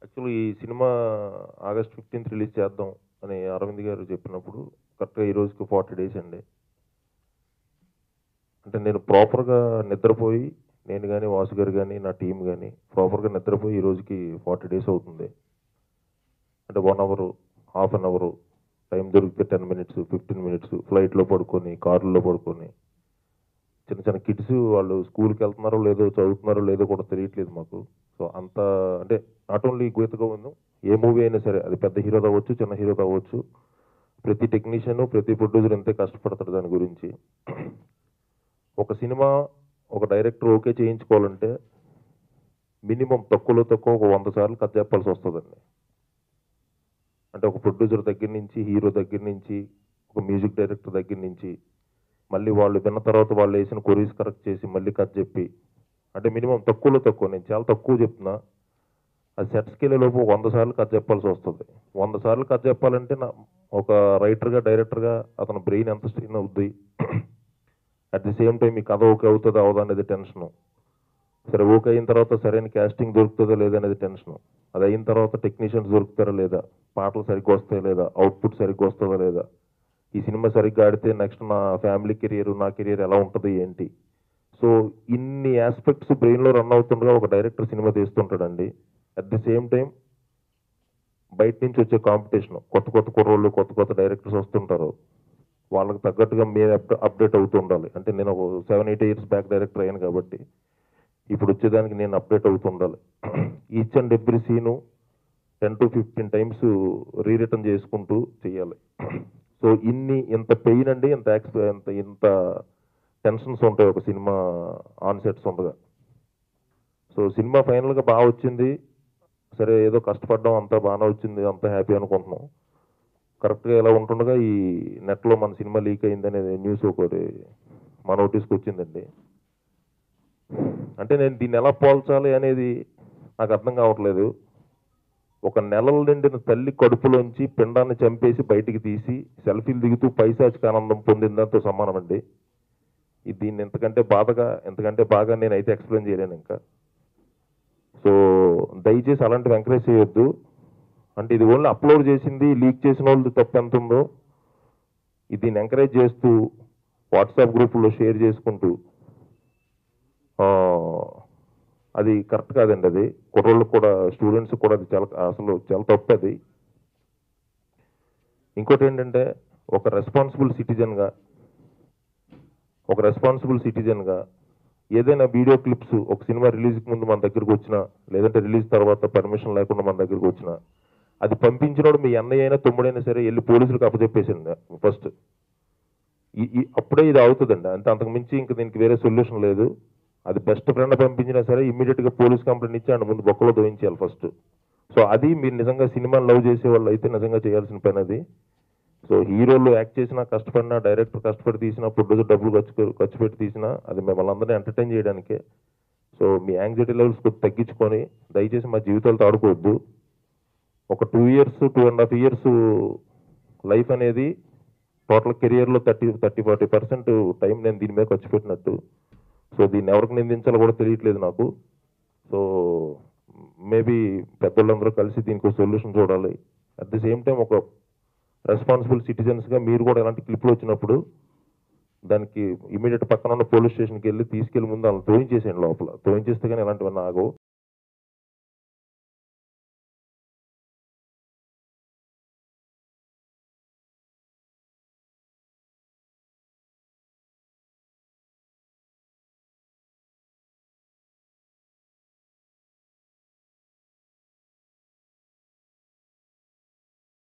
actually ఈ cinema August fifteenth release చేద్దాం అని అరవింద్ గారు చెప్పినప్పుడు కరెక్ట్గా ఈ రోజుకి ఫార్టీ డేస్ అండి అంటే నేను ప్రాపర్గా నిద్రపోయి నేను కానీ వాసు గారు కానీ నా టీం కానీ ప్రాపర్గా నిద్రపోయి ఈ రోజుకి ఫార్టీ డేస్ అవుతుంది అంటే one hour half an hour time దొరికితే టెన్ మినిట్స్ ఫిఫ్టీన్ మినిట్స్ ఫ్లైట్లో పడుకొని కారులో పడుకొని చిన్న చిన్న కిడ్స్ వాళ్ళు స్కూల్కి వెళ్తున్నారో లేదో చదువుతున్నారో లేదో కూడా తెలియట్లేదు మాకు సో అంత అంటే not only Geetha Govindam a movie అయినా సరే అది పెద్ద హీరో అవ్వచ్చు చిన్న హీరో అవ్వచ్చు ప్రతి టెక్నీషియన్ ప్రతి ప్రొడ్యూసర్ ఎంతే కష్టపడతాడు దాని గురించి ఒక సినిమా ఒక డైరెక్టర్ ఓకే చేయించుకోవాలంటే మినిమం తక్కువలో తక్కువ ఒక వంద సార్లు కథ చెప్పాల్సి వస్తుందండి అంటే ఒక ప్రొడ్యూసర్ దగ్గర నుంచి హీరో దగ్గర నుంచి ఒక మ్యూజిక్ డైరెక్టర్ దగ్గర నుంచి మళ్ళీ వాళ్ళు విన్న తర్వాత వాళ్ళు వేసిన కొరీస్ కరెక్ట్ చేసి మళ్ళీ కథ చెప్పి అంటే మినిమం తక్కువలో తక్కువ నేను చాలా తక్కువ చెప్తున్నా అది సెట్స్కి వెళ్ళే లోపు వంద సార్లు కథ చెప్పాల్సి వస్తుంది వంద సార్లు కథ చెప్పాలంటే నా ఒక రైటర్గా డైరెక్టర్గా అతని బ్రెయిన్ ఎంత స్ట్రెయిన్ అవుద్ది అట్ ది సేమ్ టైం ఈ కథ ఓకే అవుతుందా అవదా అనేది టెన్షను సరే ఓకే అయిన తర్వాత సరైన క్యాస్టింగ్ దొరుకుతుందా లేదా అనేది టెన్షను అది అయిన తర్వాత టెక్నీషియన్స్ దొరుకుతారా లేదా పాటలు సరిగ్గా వస్తాయా లేదా అవుట్పుట్ సరిగ్గా వస్తుందా లేదా ఈ సినిమా సరిగ్గా ఆడితే నెక్స్ట్ నా ఫ్యామిలీ కెరియర్ నా కెరియర్ ఎలా ఉంటుంది ఏంటి సో ఇన్ని ఆస్పెక్ట్స్ బ్రెయిన్లో రన్ అవుతుండగా ఒక డైరెక్టర్ సినిమా తీస్తుంటాడండి అట్ ది సేమ్ టైం బయట నుంచి వచ్చే కాంపిటీషన్ కొత్త కొత్త కుర్రోళ్ళు కొత్త కొత్త డైరెక్టర్స్ వస్తుంటారు వాళ్ళకి తగ్గట్టుగా మేము అప్డేట్ అవుతూ ఉండాలి అంటే నేను ఒక seven eight years back director అయ్యాను కాబట్టి ఇప్పుడు వచ్చేదానికి నేను అప్డేట్ అవుతూ ఉండాలి each and every scene ten to fifteen times రీరిటర్న్ చేసుకుంటూ చేయాలి సో ఇన్ని ఇంత పెయిన్ అండి ఇంత యాక్స్ ఇంత ఇంత టెన్షన్స్ ఉంటాయి ఒక సినిమా ఆన్ సెట్స్ ఉండగా సో సినిమా ఫైనల్గా బాగా వచ్చింది సరే ఏదో కష్టపడ్డాం అంతా బాగానే వచ్చింది అంతా హ్యాపీ అనుకుంటున్నాం కరెక్ట్గా ఇలా ఉంటుండగా ఈ నెట్లో మన సినిమా లీక్ అయింది అనేది న్యూస్ ఒకటి మా నోటీస్కి వచ్చిందండి అంటే నేను దీన్ని ఎలా పోల్చాలి అనేది నాకు అర్థం కావట్లేదు ఒక నెలల నిండిన తల్లి కడుపులోంచి పిండాన్ని చంపేసి బయటికి తీసి సెల్ఫీలు దిగుతూ పైశాచిక ఆనందం పొందిందంతో సమానం అండి ఇది దీన్ని ఎంతకంటే బాధగా ఎంతకంటే బాగా నేను అయితే ఎక్స్ప్లెయిన్ చేయలేను ఇంకా సో దయచేసి అలాంటివి ఎంకరేజ్ చేయొద్దు అంటే ఇది ఓన్లీ అప్లోడ్ చేసింది లీక్ చేసిన వాళ్ళు తప్పు ఎంత ఉందో ఇది దీన్ని ఎంకరేజ్ చేస్తూ వాట్సాప్ గ్రూపుల్లో షేర్ చేసుకుంటూ ఆ, అది కరెక్ట్ కాదండి అది కుర్రోళ్ళకి కూడా స్టూడెంట్స్ కూడా అది చాలా అసలు చాలా తప్పు అది ఇంకోటి ఏంటంటే ఒక రెస్పాన్సిబుల్ సిటిజన్గా ఒక రెస్పాన్సిబుల్ సిటిజన్గా ఏదైనా వీడియో క్లిప్స్ ఒక సినిమా రిలీజ్కి ముందు మన దగ్గరకు వచ్చినా లేదంటే రిలీజ్ తర్వాత పర్మిషన్ లేకుండా మన దగ్గరకు వచ్చినా అది పంపించినోడు మీ అన్నయ్య అయినా తమ్ముడైనా సరే వెళ్ళి పోలీసులకు అప్పచెప్పేసింది ఫస్ట్ ఈ- ఈ అప్పుడే ఇది అవుతుందండి అంతే అంతకు మించి ఇంక దీనికి వేరే సొల్యూషన్ లేదు అది బెస్ట్ ఫ్రెండ్ పంపించినా సరే ఇమీడియట్ గా పోలీస్ కంప్లైంట్ ఇచ్చి ఆయన ముందు బొక్కలో దోయించాలి ఫస్ట్ సో అది మీరు నిజంగా సినిమాని లవ్ చేసే వాళ్ళు అయితే నిజంగా చేయాల్సిన పని అది సో హీరోలు యాక్ట్ చేసినా కష్టపడినా డైరెక్టర్ కష్టపడి తీసినా ప్రొడ్యూసర్ డబ్బులు ఖర్చు ఖర్చు పెట్టి తీసినా అది మిమ్మల్ని అందరినీ ఎంటర్టైన్ చేయడానికే సో మీ యాంగ్జైటీ లెవెల్స్ కొద్ది తగ్గించుకొని దయచేసి మా జీవితాలతో ఆడుకోవద్దు ఒక two years two and half years life అనేది టోటల్ కెరియర్లో thirty thirty forty percent time నేను దీని మీద ఖర్చు పెట్టినట్టు సో దీన్ని ఎవరికి నిందించాలో కూడా తెలియట్లేదు నాకు సో మేబీ పెద్దోళ్ళందరూ కలిసి దీనికి సొల్యూషన్ చూడాలి అట్ ది సేమ్ టైం ఒక రెస్పాన్సిబుల్ సిటిజన్స్గా మీరు కూడా ఎలాంటి క్లిప్లు వచ్చినప్పుడు దానికి ఇమీడియట్ పక్కన ఉన్న పోలీస్ స్టేషన్కి వెళ్ళి తీసుకెళ్లి ముందు వాళ్ళని తోయించేసేయండి లోపల తోయించేస్తే కానీ ఎలాంటివన్నీ ఆగవు